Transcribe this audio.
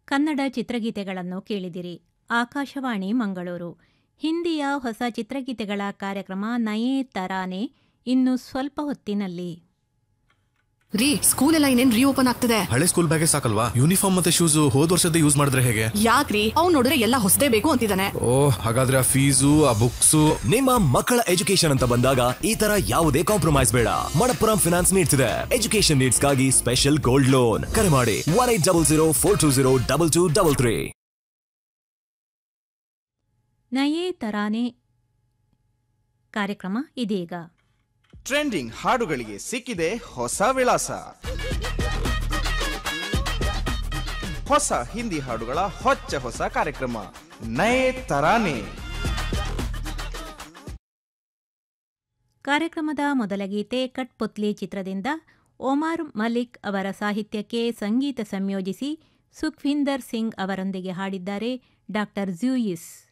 ಕನ್ನಡ ಚಿತ್ರಗೀತೆಗಳನ್ನು ಕೇಳಿದಿರಿ ಆಕಾಶವಾಣಿ ಮಂಗಳೂರು ಹಿಂದಿಯ ಹೊಸ ಚಿತ್ರಗೀತೆಗಳ ಕಾರ್ಯಕ್ರಮ ನಯೇ ತರಾನೆ ಇನ್ನು ಸ್ವಲ್ಪ ಹೊತ್ತಿನಲ್ಲಿ ರೀ ಸ್ಕೂಲ್ ಎಲ್ಲ ಇನ್ನೇನ್ ರೀಓಪನ್ ಆಗ್ತದೆ ಹಳೆ ಸ್ಕೂಲ್ ಬ್ಯಾಗೆ ಸಾಕಲ್ವಾ ಯೂನಿಫಾರ್ಮ್ ಮತ್ತೆ ಶೂಸ್ ಹೋದ್ ವರ್ಷದ ಯೂಸ್ ಮಾಡಿದ್ರೆ ಹೇಗೆ ಯಾಕ್ರಿ ಅವ್ನ್ ನೋಡಿದ್ರೆ ಎಲ್ಲ ಹೊಸದೇ ಬೇಕು ಅಂತಿದ್ದಾನೆ ಓ ಹಾಗಾದ್ರೆ ಆ ಫೀಸು ಆ ಬುಕ್ಸು ನಿಮ್ಮ ಮಕ್ಕಳ ಎಜುಕೇಶನ್ ಅಂತ ಬಂದಾಗ ಈ ತರ ಯಾವುದೇ ಕಾಂಪ್ರಮೈಸ್ ಬೇಡ ಮಣಪ್ಪುರಂ ಫಿನಾನ್ಸ್ ನೀಡ್ತಿದೆ ಎಜುಕೇಶನ್ ನೀಡ್ಸ್ಗಾಗಿ ಸ್ಪೆಷಲ್ ಗೋಲ್ಡ್ ಲೋನ್ ಕರೆ ಮಾಡಿ one eight double zero four two zero double two double three Naye Tarane ಕಾರ್ಯಕ್ರಮ ಇದೀಗ ಟ್ರೆಂಡಿಂಗ್ ಹಾಡುಗಳಿಗೆ ಸಿಕ್ಕಿದೆ ಹೊಸ ವಿಳಾಸ ಹೊಸ ಹಿಂದಿ ಹಾಡುಗಳ ಹೊಚ್ಚ ಹೊಸ ಕಾರ್ಯಕ್ರಮ ನಯೇ ತರಾನೆ ಕಾರ್ಯಕ್ರಮದ ಮೊದಲ ಗೀತೆ ಕಟ್ಪುತ್ಲಿ ಚಿತ್ರದಿಂದ ಒಮಾರ್ ಮಲಿಕ್ ಅವರ ಸಾಹಿತ್ಯಕ್ಕೆ ಸಂಗೀತ ಸಂಯೋಜಿಸಿ ಸುಖ್ವಿಂದರ್ ಸಿಂಗ್ ಅವರೊಂದಿಗೆ ಹಾಡಿದ್ದಾರೆ ಡಾಕ್ಟರ್ ಜ್ಯೂಯಿಸ್